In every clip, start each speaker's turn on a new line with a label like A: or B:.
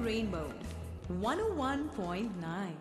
A: Rainbow 101.9.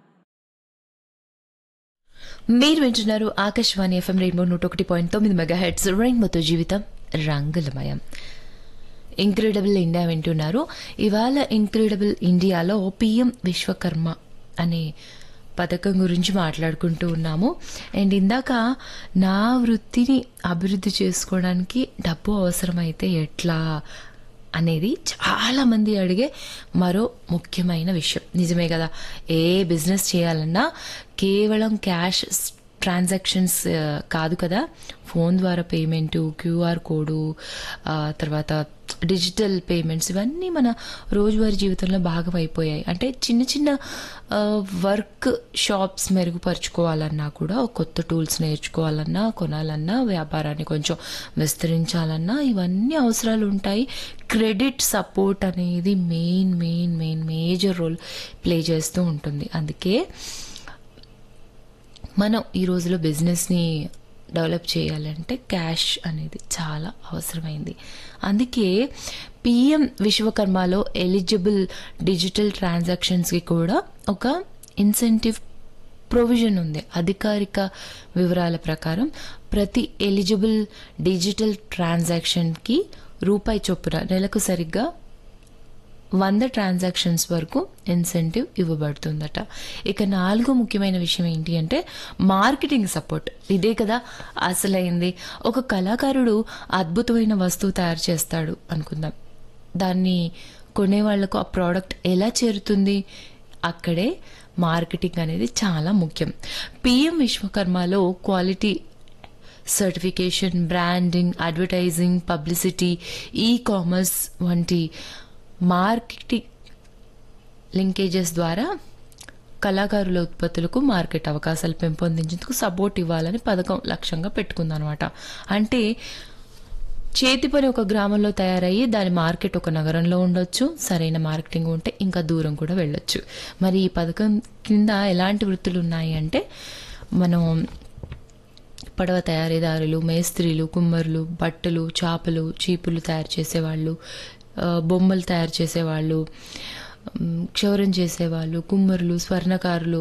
B: మీరు వింటున్నారు Akashvani FM rainbow నూట ఒకటి పాయింట్ తొమ్మిది మెగా హెడ్స్ రెయిన్బోతో జీవితం రంగులమయం ఇంక్రెడిబుల్ ఇండియా వింటున్నారు ఇవాళ ఇంక్రెడిబుల్ ఇండియాలో పిఎం విశ్వకర్మ అనే పథకం గురించి మాట్లాడుకుంటూ ఉన్నాము అండ్ ఇందాక నా వృత్తిని అభివృద్ధి చేసుకోవడానికి డబ్బు అవసరమైతే ఎట్లా అనేది చాలా మంది అడిగే మరో ముఖ్యమైన విషయం నిజమే కదా ఏ బిజినెస్ చేయాలన్నా కేవలం క్యాష్ ట్రాన్సాక్షన్స్ కాదు కదా ఫోన్ ద్వారా పేమెంటు క్యూఆర్ కోడు ఆ, తర్వాత డిజిటల్ పేమెంట్స్ ఇవన్నీ మన రోజువారీ జీవితంలో భాగం అయిపోయాయి అంటే చిన్న చిన్న ఆ, వర్క్ షాప్స్ మెరుగుపరుచుకోవాలన్నా కూడా ఒక కొత్త టూల్స్ నేర్చుకోవాలన్నా కొనాలన్నా వ్యాపారాన్ని కొంచెం విస్తరించాలన్నా ఇవన్నీ అవసరాలు ఉంటాయి క్రెడిట్ సపోర్ట్ అనేది main main main major role play చేస్తూ ఉంటుంది అందుకే మనం ఈ రోజులో బిజినెస్ని డెవలప్ చేయాలంటే క్యాష్ అనేది చాలా అవసరమైంది అందుకే పిఎం విశ్వకర్మలో ఎలిజిబుల్ డిజిటల్ ట్రాన్సాక్షన్స్కి కూడా ఒక ఇన్సెంటివ్ ప్రొవిజన్ ఉంది అధికారిక వివరాల ప్రకారం ప్రతి ఎలిజిబుల్ డిజిటల్ ట్రాన్సాక్షన్కి రూపాయి చొప్పున నెలకు సరిగ్గా వంద ట్రాన్సాక్షన్స్ వరకు ఇన్సెంటివ్ ఇవ్వబడుతుందట ఇక నాలుగో ముఖ్యమైన విషయం ఏంటి అంటే మార్కెటింగ్ సపోర్ట్ ఇదే కదా అసలైంది ఒక కళాకారుడు అద్భుతమైన వస్తువు తయారు చేస్తాడు అనుకుందాం దాన్ని కొనే వాళ్లకు ఆ ప్రోడక్ట్ ఎలా చేరుతుంది అక్కడే మార్కెటింగ్ అనేది చాలా ముఖ్యం పిఎం విశ్వకర్మలో quality certification branding advertising publicity e commerce వంటి మార్కెటింగ్ లింకేజెస్ ద్వారా కళాకారుల ఉత్పత్తులకు మార్కెట్ అవకాశాలు పెంపొందించేందుకు సపోర్ట్ ఇవ్వాలని పథకం లక్ష్యంగా పెట్టుకుందనమాట అంటే చేతి పని ఒక గ్రామంలో తయారయ్యి దాని మార్కెట్ ఒక నగరంలో ఉండొచ్చు సరైన మార్కెటింగ్ ఉంటే ఇంకా దూరం కూడా వెళ్ళొచ్చు మరి ఈ పథకం కింద ఎలాంటి వృత్తులు ఉన్నాయి అంటే మనం పడవ తయారీదారులు మేస్త్రీలు కుమ్మరులు బట్టలు చేపలు చీపులు తయారు చేసేవాళ్ళు ఆ, బొమ్మలు తయారు చేసేవాళ్ళు మ్, క్షౌరం చేసేవాళ్ళు కుమ్మరులు స్వర్ణకారులు